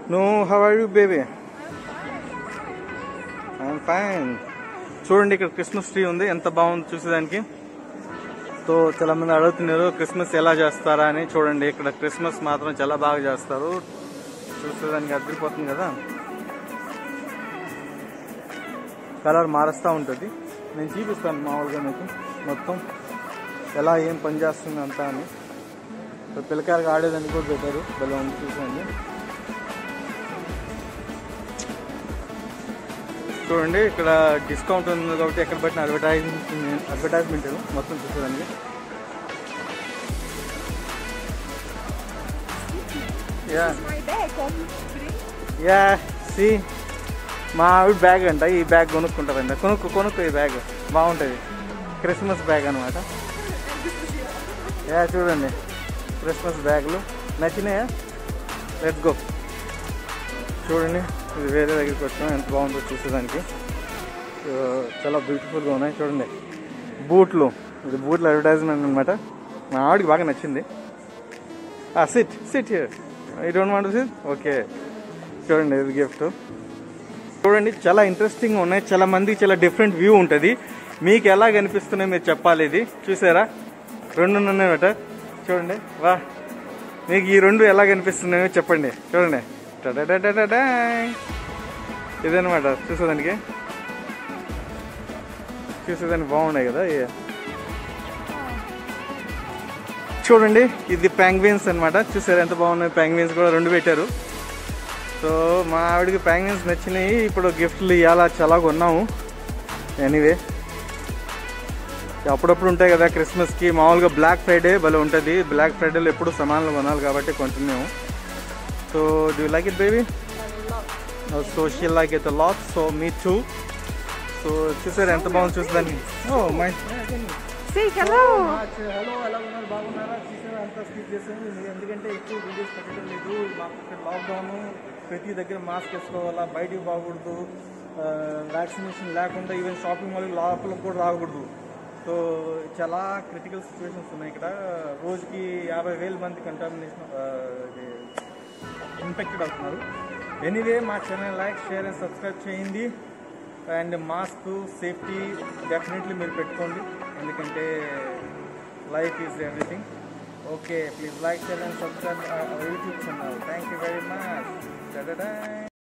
No how are you baby I'm fine చూడండి ఇక్కడ Christmas tree ఉంది ఎంత బాగుంది చూసేదానికి సో చాలా మంది అడుగుతున్నారు క్రిస్మస్ ఎలా చేస్తారా అని చూడండి ఇక్కడ క్రిస్మస్ మాత్రం చాలా బాగా చేస్తారు చూసేదానికి అదిరిపోతుంది కదా కలర్ మారుస్తూ ఉంటుంది నేను చూపిస్తాను మామూలుగా మీకు మొత్తం ఎలా ఏం పని చేస్తుంది అంతా అని సో పిల్లకాయలకు ఆడేదానికి కూడా పెట్టారు భలే ఉంది చూసండి చూడండి ఇక్కడ డిస్కౌంట్ ఉంది కాబట్టి ఎక్కడ పెట్టిన అడ్వర్టైజ్మెంట్ అడ్వర్టైజ్మెంట్ ఇది. మొత్తం చూసేదానికి yeah My bag, come bring. Yeah సి మా ఆవిడ బ్యాగ్ అంట ఈ బ్యాగ్ కొనుక్కుంటారంట కొనుక్కు కొనుక్కో ఈ బ్యాగ్ బాగుంటుంది క్రిస్మస్ బ్యాగ్ అనమాట యా చూడండి క్రిస్మస్ బ్యాగులు నచ్చినాయా లెట్స్ గో చూడండి ఇది వేరే దగ్గరికి వచ్చాం ఎంత బాగుందో చూసేదానికి సో, చాలా బ్యూటిఫుల్గా ఉన్నాయి చూడండి బూట్లు ఇది బూట్ల అడ్వర్టైజ్మెంట్ అనమాట మా ఆవిడకి బాగా నచ్చింది sit sit here I don't want sit okay చూడండి ఇది గిఫ్ట్ చూడండి చాలా ఇంట్రెస్టింగ్ ఉన్నాయి చాలా మందికి చాలా డిఫరెంట్ వ్యూ ఉంటుంది మీకు ఎలా కనిపిస్తున్నాయి మీరు చెప్పాలి ఇది చూసారా రెండు ఉన్నాయట చూడండి వా మీకు ఈ రెండు ఎలా కనిపిస్తున్నాయో చెప్పండి చూడండి టడడడడడా. ఇదనమాట చూసేదానికి చూసేదానికి బాగున్నాయి కదా ఇవి. చూడండి ఇది ప్యాంగ్విన్స్ అన్నమాట చూసారు ఎంత బాగున్నాయి ప్యాంగ్విన్స్ కూడా రెండు పెట్టారు సో మా ఆవిడకి ప్యాంగ్విన్స్ నచ్చినాయి ఇప్పుడు గిఫ్ట్లు ఇవ్వాలా చాలా కొన్నాము ఎనీవే అప్పుడప్పుడు ఉంటాయి కదా క్రిస్మస్కి మామూలుగా బ్లాక్ ఫ్రైడే భలే ఉంటుంది బ్లాక్ ఫ్రైడేలో ఎప్పుడు సమానంగా కొనాలి కాబట్టి కొంటున్నాము so do like it baby so she like it lot so me too so చూసారు ఎంత బాగుంది చూసేదాన్ని oh my Say hello. Hello ఎలా ఉన్నారు బాగున్నారా చూసారా అంతా స్కిప్ చేసాము ఎందుకంటే ఎక్కువ వీడియోస్ పెట్టడం లేదు మాకు ఇక్కడ లాక్డౌన్ ప్రతి దగ్గర మాస్క్ వేసుకోవాలా బయటికి బాగకూడదు వ్యాక్సినేషన్ లేకుండా ఈవెన్ షాపింగ్ మాల్ లోపలికి కూడా రాకూడదు సో చాలా క్రిటికల్ సిచ్యువేషన్స్ ఉన్నాయి ఇక్కడ రోజుకి యాభై వేల మంది కంటామినేషన్ ఇన్ఫెక్టెడ్ అవుతున్నారు ఎనీవే మా channel like share and subscribe చేయండి అండ్ మాస్క్ సేఫ్టీ డెఫినెట్లీ మీరు పెట్టుకోండి ఎందుకంటే life is everything okay please like share and subscribe YouTube channel thank you very much